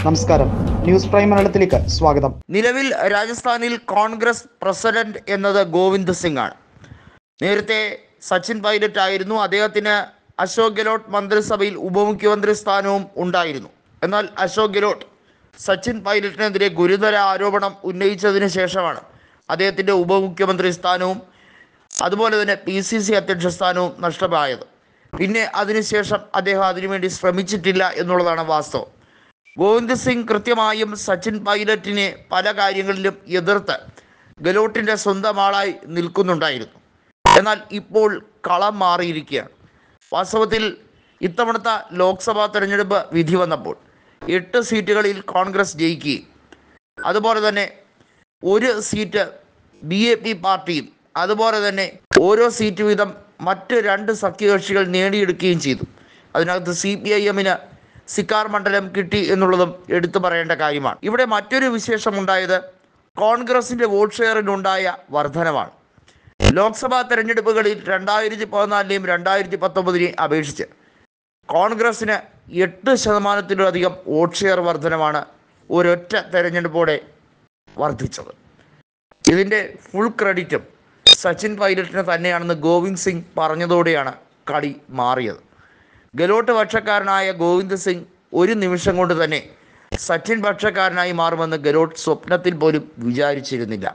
നമസ്കാരം news prime മലയാളത്തിലേക്ക് സ്വാഗതം നിലവിൽ രാജസ്ഥാനിൽ കോൺഗ്രസ് പ്രസിഡന്റ് എന്നത് ഗോവിന്ദ് സിംഗ് ആണ് നേരത്തെ സച്ചിൻ പൈലറ്റ് ആയിരുന്നു അദ്ദേഹത്തിന് അശോക് ഗെലോട്ട് മന്ത്രിസഭയിൽ ഉപമുഖ്യമന്ത്രി സ്ഥാനവും ഉണ്ടായിരുന്നു എന്നാൽ അശോക് ഗെലോട്ട് സച്ചിൻ പൈലറ്റിനെതിരെ ഗുരുതര ആരോപണം ഉന്നയിച്ചതിന് ശേഷമാണ് അദ്ദേഹത്തിൻ്റെ ഉപമുഖ്യമന്ത്രി സ്ഥാനവും അതുപോലെ തന്നെ പി സി സി അധ്യക്ഷ സ്ഥാനവും നഷ്ടമായത് പിന്നെ അതിനുശേഷം അദ്ദേഹം അതിനുവേണ്ടി ശ്രമിച്ചിട്ടില്ല എന്നുള്ളതാണ് വാസ്തവം ഗോവിന്ദ് സിംഗ് കൃത്യമായും സച്ചിൻ പൈലറ്റിനെ പല കാര്യങ്ങളിലും എതിർത്ത് ഗലോട്ടിൻ്റെ സ്വന്തം ആളായി നിൽക്കുന്നുണ്ടായിരുന്നു എന്നാൽ ഇപ്പോൾ കളം മാറിയിരിക്കുകയാണ് വാസ്തവത്തിൽ ഇത്തവണത്തെ ലോക്സഭാ തെരഞ്ഞെടുപ്പ് വിധി വന്നപ്പോൾ എട്ട് സീറ്റുകളിൽ കോൺഗ്രസ് ജയിക്കുകയും അതുപോലെ തന്നെ ഒരു സീറ്റ് ബി എ പി പാർട്ടിയും അതുപോലെ തന്നെ ഓരോ സീറ്റ് വീതം മറ്റ് രണ്ട് സഖ്യകക്ഷികൾ നേടിയെടുക്കുകയും ചെയ്തു അതിനകത്ത് സി പി ഐ എമ്മിന് സിക്കാർ മണ്ഡലം കിട്ടി എന്നുള്ളതും എടുത്തു പറയേണ്ട കാര്യമാണ് ഇവിടെ മറ്റൊരു വിശേഷമുണ്ടായത് കോൺഗ്രസിൻ്റെ വോട്ട് ഷെയറിനുണ്ടായ വർധനമാണ് ലോക്സഭാ തെരഞ്ഞെടുപ്പുകളിൽ രണ്ടായിരത്തി പതിനാലിനെയും രണ്ടായിരത്തി പത്തൊമ്പതിനെയും അപേക്ഷിച്ച് കോൺഗ്രസ്സിന് എട്ട് ശതമാനത്തിലധികം വോട്ട് ഷെയർ വർധനമാണ് ഒരൊറ്റ തെരഞ്ഞെടുപ്പോടെ വർദ്ധിച്ചത് ഇതിൻ്റെ ഫുൾ ക്രെഡിറ്റും സച്ചിൻ പൈലറ്റിന് തന്നെയാണെന്ന് ഗോവിന്ദ് സിംഗ് പറഞ്ഞതോടെയാണ് കളി മാറിയത് ഗലോട്ട് പക്ഷക്കാരനായ ഗോവിന്ദ് സിംഗ് ഒരു നിമിഷം കൊണ്ട് തന്നെ സച്ചിൻ പക്ഷക്കാരനായി മാറുമെന്ന് ഗലോട്ട് സ്വപ്നത്തിൽ പോലും വിചാരിച്ചിരുന്നില്ല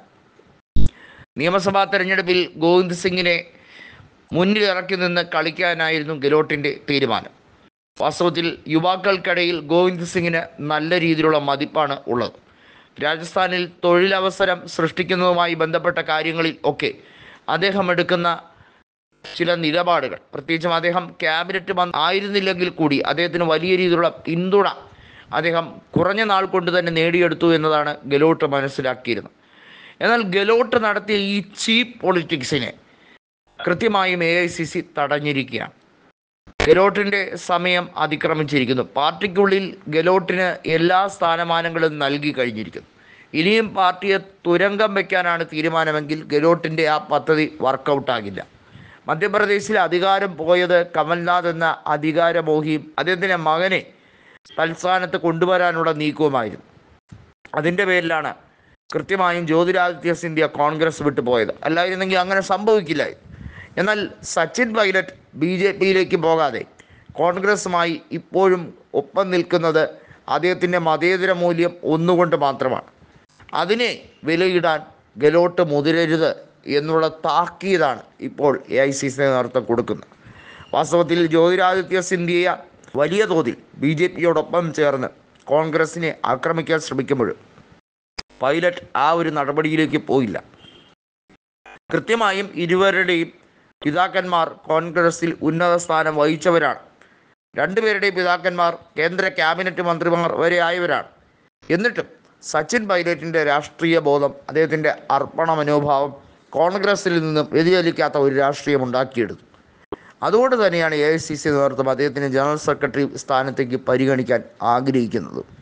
നിയമസഭാ തെരഞ്ഞെടുപ്പിൽ ഗോവിന്ദ് സിംഗിനെ മുന്നിൽ ഇറക്കി നിന്ന് കളിക്കാനായിരുന്നു ഗെലോട്ടിൻ്റെ തീരുമാനം വാസ്തവത്തിൽ യുവാക്കൾക്കിടയിൽ ഗോവിന്ദ് സിംഗിന് നല്ല രീതിയിലുള്ള മതിപ്പാണ് ഉള്ളത് രാജസ്ഥാനിൽ തൊഴിലവസരം സൃഷ്ടിക്കുന്നതുമായി ബന്ധപ്പെട്ട കാര്യങ്ങളിൽ ഒക്കെ അദ്ദേഹം എടുക്കുന്ന ചില നിലപാടുകൾ പ്രത്യേകിച്ചും അദ്ദേഹം ക്യാബിനറ്റ് മന്ത്രി ആയിരുന്നില്ലെങ്കിൽ കൂടി അദ്ദേഹത്തിന് വലിയ രീതിയിലുള്ള പിന്തുണ അദ്ദേഹം കുറഞ്ഞ നാൾ കൊണ്ട് തന്നെ നേടിയെടുത്തു എന്നതാണ് ഗെലോട്ട് മനസ്സിലാക്കിയിരുന്നത് എന്നാൽ ഗെലോട്ട് നടത്തിയ ഈ ചീപ്പ് പൊളിറ്റിക്സിനെ കൃത്യമായും എ ഐ സി സി തടഞ്ഞിരിക്കുകയാണ് ഗെലോട്ടിൻ്റെ സമയം അതിക്രമിച്ചിരിക്കുന്നു പാർട്ടിക്കുള്ളിൽ ഗെലോട്ടിന് എല്ലാ സ്ഥാനമാനങ്ങളും നൽകി കഴിഞ്ഞിരിക്കുന്നു ഇനിയും പാർട്ടിയെ തുരങ്കം വയ്ക്കാനാണ് തീരുമാനമെങ്കിൽ ഗെലോട്ടിൻ്റെ ആ പദ്ധതി വർക്കൗട്ടാകില്ല മധ്യപ്രദേശിൽ അധികാരം പോയത് കമൽനാഥ് എന്ന അധികാരമോഹിയും അദ്ദേഹത്തിൻ്റെ മകനെ തൽസ്ഥാനത്ത് കൊണ്ടുവരാനുള്ള നീക്കവുമായിരുന്നു അതിൻ്റെ പേരിലാണ് കൃത്യമായും ജ്യോതിരാദിത്യ സിന്ധ്യ കോൺഗ്രസ് വിട്ടു പോയത് അല്ലായിരുന്നെങ്കിൽ അങ്ങനെ സംഭവിക്കില്ലായിരുന്നു എന്നാൽ സച്ചിൻ പൈലറ്റ് ബി ജെ പിയിലേക്ക് പോകാതെ കോൺഗ്രസുമായി ഇപ്പോഴും ഒപ്പം നിൽക്കുന്നത് അദ്ദേഹത്തിൻ്റെ മതേതര മൂല്യം ഒന്നുകൊണ്ട് മാത്രമാണ് അതിനെ വിലയിടാൻ ഗലോട്ട് മുതിരരുത് എന്നുള്ള താക്കീതാണ് ഇപ്പോൾ എ ഐ സി സി നേതൃത്വം കൊടുക്കുന്നത് വാസ്തവത്തിൽ ജ്യോതിരാദിത്യ സിന്ധ്യ വലിയ തോതിൽ ബി ജെ പിയോടൊപ്പം ചേർന്ന് കോൺഗ്രസിനെ ആക്രമിക്കാൻ ശ്രമിക്കുമ്പോഴും പൈലറ്റ് ആ ഒരു നടപടിയിലേക്ക് പോയില്ല കൃത്യമായും ഇരുവരുടെയും പിതാക്കന്മാർ കോൺഗ്രസിൽ ഉന്നത സ്ഥാനം വഹിച്ചവരാണ് രണ്ടുപേരുടെയും പിതാക്കന്മാർ കേന്ദ്ര ക്യാബിനറ്റ് മന്ത്രിമാർ വരെ ആയവരാണ് എന്നിട്ടും സച്ചിൻ പൈലറ്റിൻ്റെ രാഷ്ട്രീയ ബോധം അദ്ദേഹത്തിൻ്റെ അർപ്പണ മനോഭാവം കോൺഗ്രസിൽ നിന്നും വ്യതിചലിക്കാത്ത ഒരു രാഷ്ട്രീയം ഉണ്ടാക്കിയെടുത്തു അതുകൊണ്ട് തന്നെയാണ് എ ഐ സി സി നേതൃത്വം അദ്ദേഹത്തിന് ജനറൽ സെക്രട്ടറി സ്ഥാനത്തേക്ക് പരിഗണിക്കാൻ ആഗ്രഹിക്കുന്നത്